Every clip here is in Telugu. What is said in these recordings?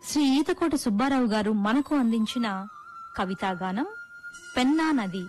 శ్రీ ఈతకోటి సుబ్బారావు గారు మనకు అందించిన కవితాగానం పెన్నా నది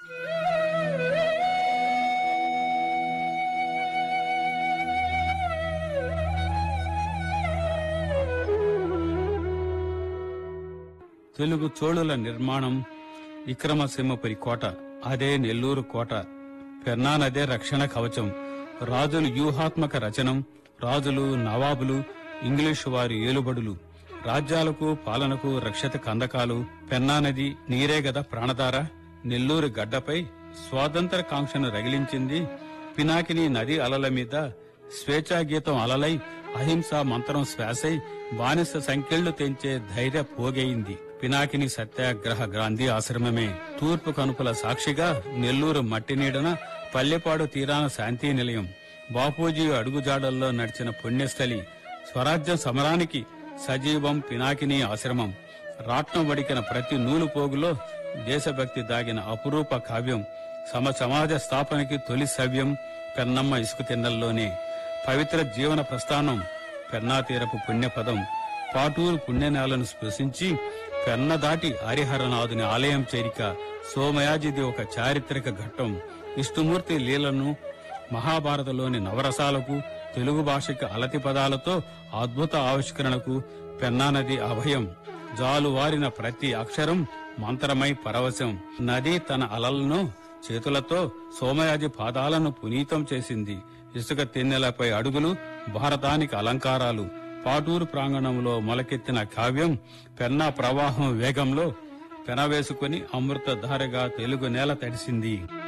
తెలుగు చోళుల నిర్మాణం విక్రమసింహపురి కోట అదే నెల్లూరు కోట పెన్నానదే రక్షణ కవచం రాజులు వ్యూహాత్మక రచనం రాజులు నవాబులు ఇంగ్లీషు వారి ఏలుబడులు రాజ్యాలకు పాలనకు రక్షత కందకాలు పెన్నా నది నీరే గద ప్రాణధార నెల్లూరు గడ్డపై స్వాతంత్ర కాంక్షను రగిలించింది పినాకిని నది అలల మీద స్వేచ్ఛా గీతం అలలై అహింసా మంత్రం శ్వాసై బానిస సంఖ్యళ్లు తెంచే ధైర్య పోగైంది పినాకిని సత్యాగ్రహ గాంధీ ఆశ్రమమే తూర్పు కనుపుల సాక్షిగా నెల్లూరు మట్టి నీడన పల్లెపాడు తీరాన శాంతి నిలయం బాపూజీ అడుగుజాడల్లో నడిచిన పుణ్యస్థలి స్వరాజ్య సమరానికి సజీవం పినాకిని ఆశ్రమం రాట్నం వడికిన ప్రతి నూలు పోగులో దేశభక్తి దాగిన అపురూప కావ్యం సమ సమాజ స్థాపనకి తొలి సవ్యం పెన్నమ్మ ఇసుక తిన్నల్లోనే పవిత్ర జీవన ప్రస్థానం పెన్నా తీరపు పుణ్యపదం పాటూరు పుణ్యనేలను స్పృశించి పెన్న దాటి హరిహరనాథుని ఆలయం చేరిక సోమయాజిది ఒక చారిత్రక ఘట్టం విష్ణుమూర్తి లీలను మహాభారతలోని నవరసాలకు తెలుగు భాషకి అలతి పదాలతో అద్భుత ఆవిష్కరణకు పెన్నా నది అభయం జాలువారిన ప్రతి అక్షరం మంత్రమై పరవశం నది తన అలలను చేతులతో సోమయాజి పాదాలను పునీతం చేసింది ఇసుక తిన్నెలపై అడుగులు భారతానికి అలంకారాలు పాటూరు ప్రాంగణంలో మొలకెత్తిన కావ్యం పెన్నా ప్రవాహం వేగంలో పెనవేసుకుని అమృత ధారగా తెలుగు నేల తడిసింది